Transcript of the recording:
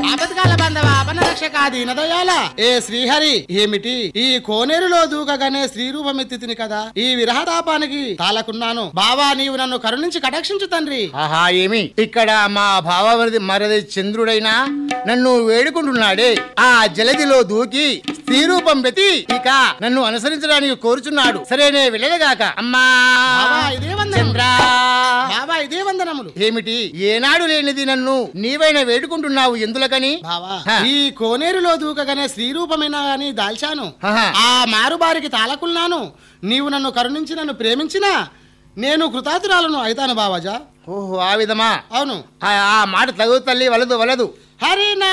ఆపత్కాల బంధవ అపనరక్షక దీనదయాల ఏ శ్రీహరి ఏమిటి ఈ కోనేరులో దూకగానే శ్రీ రూపమెత్తి తిని కదా ఈ విరహతాపానికి తాళకున్నాను బావా నీవు నన్ను కరుణించి కటాక్షించు తండ్రి ఆహా ఏమి ఇక్కడ మా భావమరిది మరది చంద్రుడైనా నన్ను వేడుకుంటున్నాడే ఆ జలదిలో దూకి స్త్రీ రూపం పెట్టి ఇక నన్ను అనుసరించడానికి కోరుచున్నాడు సరేనే వెళ్ళలేగాక అమ్మా బావా ఇదే వందనములు చంద్రా బావా ఇదే వందనములు ఏమిటి ఏనాడు లేనిది నన్ను నీవైనా వేడుకుంటున్నావు ఎందులకని బావా హ. ఈ కోనేరులో దూకగానే శ్రీ రూపమైనా గాని దాల్చాను ఆహా. ఆ మారుబారికి తాళకున్నాను నీవు నన్ను కరుణించి నన్ను ప్రేమించినా నేను కృతాతురాలను అయితాను బావాజా ఓహో ఆ విధమా అవును ఆ ఆ మాట తగు తల్లి వలదు వలదు హరి నా